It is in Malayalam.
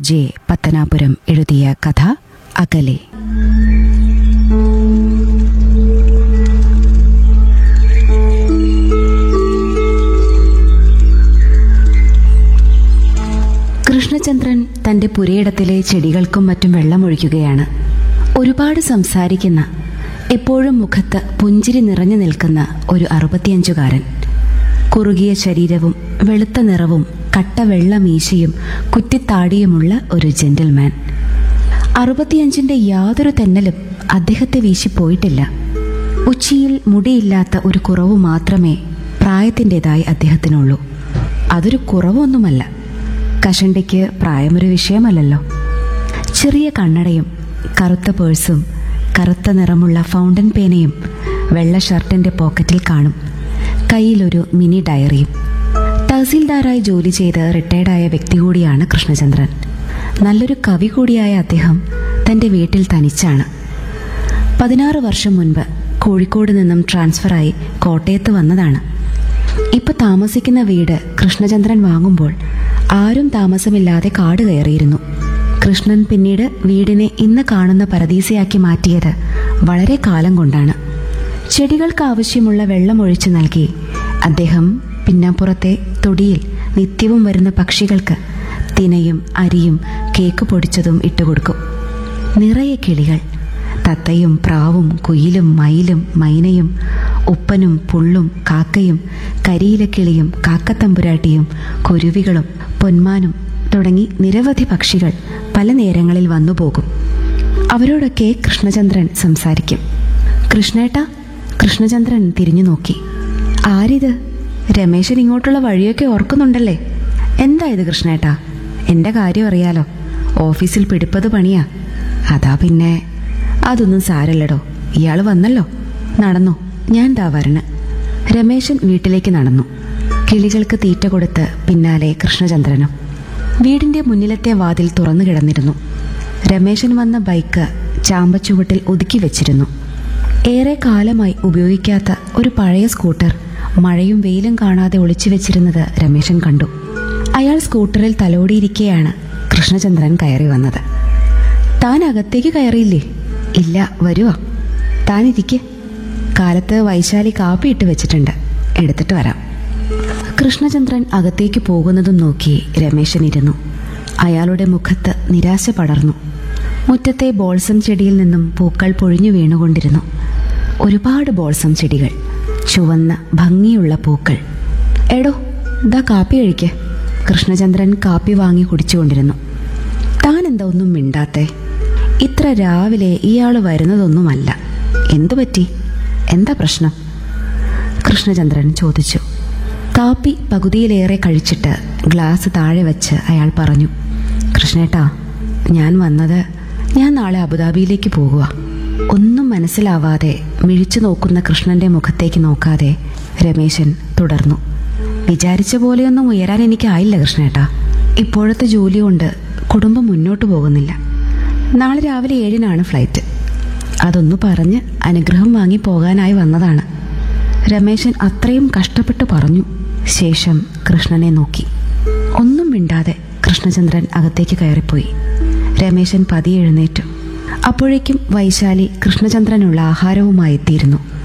ജെ പത്തനാപുരം എഴുതിയ കഥ അകലെ കൃഷ്ണചന്ദ്രൻ തന്റെ പുരയിടത്തിലെ ചെടികൾക്കും മറ്റും വെള്ളമൊഴിക്കുകയാണ് ഒരുപാട് സംസാരിക്കുന്ന എപ്പോഴും മുഖത്ത് പുഞ്ചിരി നിറഞ്ഞു നിൽക്കുന്ന ഒരു അറുപത്തിയഞ്ചുകാരൻ കുറുകിയ ശരീരവും വെളുത്ത നിറവും കട്ട വെള്ള മീശയും കുറ്റിത്താടിയുമുള്ള ഒരു ജെന്റിൽമാൻ അറുപത്തിയഞ്ചിന്റെ യാതൊരു തെന്നലും അദ്ദേഹത്തെ വീശിപ്പോയിട്ടില്ല ഉച്ചിയിൽ മുടിയില്ലാത്ത ഒരു കുറവ് മാത്രമേ പ്രായത്തിൻ്റെതായി അദ്ദേഹത്തിനുള്ളൂ അതൊരു കുറവൊന്നുമല്ല കഷണ്ടിക്ക് പ്രായമൊരു വിഷയമല്ലല്ലോ ചെറിയ കണ്ണടയും കറുത്ത പേഴ്സും കറുത്ത നിറമുള്ള ഫൗണ്ടൻ പേനയും വെള്ള ഷർട്ടിന്റെ പോക്കറ്റിൽ കാണും കയ്യിലൊരു മിനി ഡയറിയും തഹസീൽദാരായി ജോലി ചെയ്ത് റിട്ടയർഡായ വ്യക്തി കൂടിയാണ് കൃഷ്ണചന്ദ്രൻ നല്ലൊരു കവി കൂടിയായ അദ്ദേഹം തന്റെ വീട്ടിൽ തനിച്ചാണ് പതിനാറ് വർഷം മുൻപ് കോഴിക്കോട് നിന്നും ട്രാൻസ്ഫറായി കോട്ടയത്ത് വന്നതാണ് ഇപ്പൊ താമസിക്കുന്ന വീട് കൃഷ്ണചന്ദ്രൻ വാങ്ങുമ്പോൾ ആരും താമസമില്ലാതെ കാട് കയറിയിരുന്നു കൃഷ്ണൻ പിന്നീട് വീടിനെ ഇന്ന് കാണുന്ന പരദീസയാക്കി മാറ്റിയത് വളരെ കാലം കൊണ്ടാണ് ചെടികൾക്ക് ആവശ്യമുള്ള വെള്ളം ഒഴിച്ചു നൽകി അദ്ദേഹം പിന്നാപ്പുറത്തെ തൊടിയിൽ നിത്യവും വരുന്ന പക്ഷികൾക്ക് തിനയും അരിയും കേക്ക് പൊടിച്ചതും ഇട്ടുകൊടുക്കും നിറയെ കിളികൾ തത്തയും പ്രാവും കുയിലും മയിലും മൈനയും ഉപ്പനും പുള്ളും കാക്കയും കരിയിലക്കിളിയും കാക്കത്തമ്പുരാട്ടിയും കുരുവികളും പൊന്മാനും തുടങ്ങി നിരവധി പക്ഷികൾ പല നേരങ്ങളിൽ വന്നുപോകും അവരോടൊക്കെ കൃഷ്ണചന്ദ്രൻ സംസാരിക്കും കൃഷ്ണേട്ട കൃഷ്ണചന്ദ്രൻ തിരിഞ്ഞു നോക്കി ആരിത് രമേശൻ ഇങ്ങോട്ടുള്ള വഴിയൊക്കെ ഓർക്കുന്നുണ്ടല്ലേ എന്താ ഇത് കൃഷ്ണേട്ടാ എന്റെ കാര്യം അറിയാലോ ഓഫീസിൽ പിടിപ്പത് പണിയാ അതാ പിന്നെ അതൊന്നും സാരല്ലടോ ഇയാള് വന്നല്ലോ നടന്നു ഞാൻ ദാ വരണ രമേശൻ വീട്ടിലേക്ക് നടന്നു കിളികൾക്ക് തീറ്റ കൊടുത്ത് പിന്നാലെ കൃഷ്ണചന്ദ്രനും വീടിന്റെ മുന്നിലത്തെ വാതിൽ തുറന്നു കിടന്നിരുന്നു രമേശൻ വന്ന ബൈക്ക് ചാമ്പച്ചുവട്ടിൽ ഒതുക്കി വെച്ചിരുന്നു ഏറെ കാലമായി ഉപയോഗിക്കാത്ത ഒരു പഴയ സ്കൂട്ടർ മഴയും വെയിലും കാണാതെ ഒളിച്ചു വെച്ചിരുന്നത് രമേശൻ കണ്ടു അയാൾ സ്കൂട്ടറിൽ തലോടിയിരിക്കെയാണ് കൃഷ്ണചന്ദ്രൻ കയറി വന്നത് താൻ അകത്തേക്ക് കയറിയില്ലേ ഇല്ല വരുവാ താൻ ഇരിക്കെ കാലത്ത് വൈശാലി കാപ്പി ഇട്ട് വെച്ചിട്ടുണ്ട് എടുത്തിട്ട് വരാം കൃഷ്ണചന്ദ്രൻ അകത്തേക്ക് പോകുന്നതും നോക്കി രമേശൻ ഇരുന്നു അയാളുടെ മുഖത്ത് നിരാശ പടർന്നു മുറ്റത്തെ ബോൾസം ചെടിയിൽ നിന്നും പൂക്കൾ പൊഴിഞ്ഞു വീണുകൊണ്ടിരുന്നു ഒരുപാട് ബോൾസം ചെടികൾ ചുവന്ന ഭംഗിയുള്ള പൂക്കൾ എടോ ദാ കാപ്പി കഴിക്ക് കൃഷ്ണചന്ദ്രൻ കാപ്പി വാങ്ങി കുടിച്ചുകൊണ്ടിരുന്നു താൻ എന്താ ഒന്നും മിണ്ടാത്തെ ഇത്ര രാവിലെ ഇയാൾ വരുന്നതൊന്നുമല്ല എന്തു പറ്റി എന്താ പ്രശ്നം കൃഷ്ണചന്ദ്രൻ ചോദിച്ചു കാപ്പി പകുതിയിലേറെ കഴിച്ചിട്ട് ഗ്ലാസ് താഴെ വെച്ച് അയാൾ പറഞ്ഞു കൃഷ്ണേട്ടാ ഞാൻ വന്നത് ഞാൻ നാളെ അബുദാബിയിലേക്ക് പോകുക ഒന്നും മനസ്സിലാവാതെ മിഴിച്ചു നോക്കുന്ന കൃഷ്ണന്റെ മുഖത്തേക്ക് നോക്കാതെ രമേശൻ തുടർന്നു വിചാരിച്ച പോലെയൊന്നും ഉയരാൻ എനിക്കായില്ല കൃഷ്ണേട്ടാ ഇപ്പോഴത്തെ ജോലി കൊണ്ട് കുടുംബം മുന്നോട്ട് പോകുന്നില്ല നാളെ രാവിലെ ഏഴിനാണ് ഫ്ലൈറ്റ് അതൊന്നു പറഞ്ഞ് അനുഗ്രഹം വാങ്ങി പോകാനായി വന്നതാണ് രമേശൻ അത്രയും കഷ്ടപ്പെട്ട് പറഞ്ഞു ശേഷം കൃഷ്ണനെ നോക്കി ഒന്നും മിണ്ടാതെ കൃഷ്ണചന്ദ്രൻ അകത്തേക്ക് കയറിപ്പോയി രമേശൻ പതിയെ എഴുന്നേറ്റു അപ്പോഴേക്കും വൈശാലി കൃഷ്ണചന്ദ്രനുള്ള ആഹാരവുമായി എത്തിയിരുന്നു